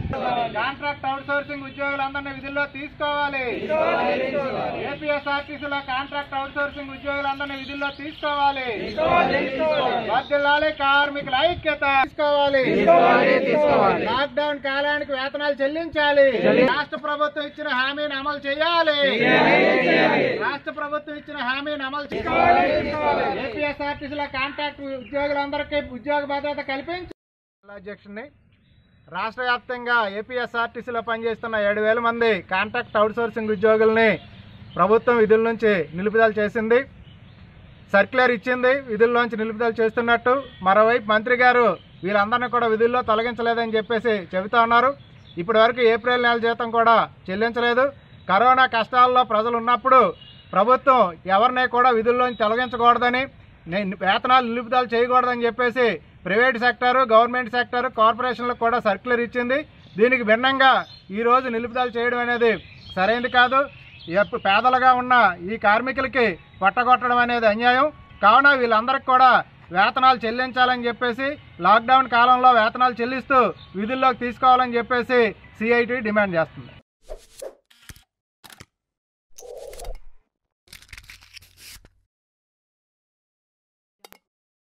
contract outsourcing ఉద్యోగులందరినీ విధుల్లో తీసుకోవాలి ఏపీఎస్ఆర్టీసీలో కాంట్రాక్ట్ అవుట్ సోర్సింగ్ ఉద్యోగులందరినీ విధుల్లో తీసుకోవాలి వర్ధిల్లాలి కార్మికుల ఐక్యత తీసుకోవాలి లాక్డౌన్ కాలానికి వేతనాలు చెల్లించాలి రాష్ట్ర ప్రభుత్వం ఇచ్చిన హామీని అమలు చేయాలి రాష్ట్ర ప్రభుత్వం ఇచ్చిన హామీని అమలు చేయాలి ఏపీఎస్ఆర్టీసీలో కాంట్రాక్ట్ ఉద్యోగులందరికీ ఉద్యోగ భద్రత కల్పించి అధ్యక్షుడిని రాష్ట్ర వ్యాప్తంగా ఏపీఎస్ఆర్టీసీలో పనిచేస్తున్న ఏడు వేల మంది కాంట్రాక్ట్ అవుట్సోర్సింగ్ ఉద్యోగుల్ని ప్రభుత్వం విధుల నుంచి నిలుపుదల చేసింది సర్క్యులర్ ఇచ్చింది విధుల్లోంచి నిలుపుదల చేస్తున్నట్టు మరోవైపు మంత్రి గారు వీళ్ళందరినీ కూడా విధుల్లో తొలగించలేదని చెప్పేసి చెబుతా ఉన్నారు ఇప్పటి వరకు ఏప్రిల్ నెల జీతం కూడా చెల్లించలేదు కరోనా కష్టాల్లో ప్రజలు ఉన్నప్పుడు ప్రభుత్వం ఎవరిని కూడా విధుల్లోంచి తొలగించకూడదని నే- వేతనాలు నిలుపుదల చేయకూడదని చెప్పేసి ప్రైవేట్ సెక్టారు గవర్నమెంట్ సెక్టారు కార్పొరేషన్లకు కూడా సర్క్యులర్ ఇచ్చింది దీనికి భిన్నంగా ఈరోజు నిలుపుదల చేయడం అనేది సరైనది కాదు ఎప్పుడు పేదలుగా ఉన్న ఈ కార్మికులకి పట్టగొట్టడం అనేది అన్యాయం కావున వీళ్ళందరికీ కూడా వేతనాలు చెల్లించాలని చెప్పేసి లాక్డౌన్ కాలంలో వేతనాలు చెల్లిస్తూ విధుల్లోకి తీసుకోవాలని చెప్పేసి సిఐటి డిమాండ్ చేస్తుంది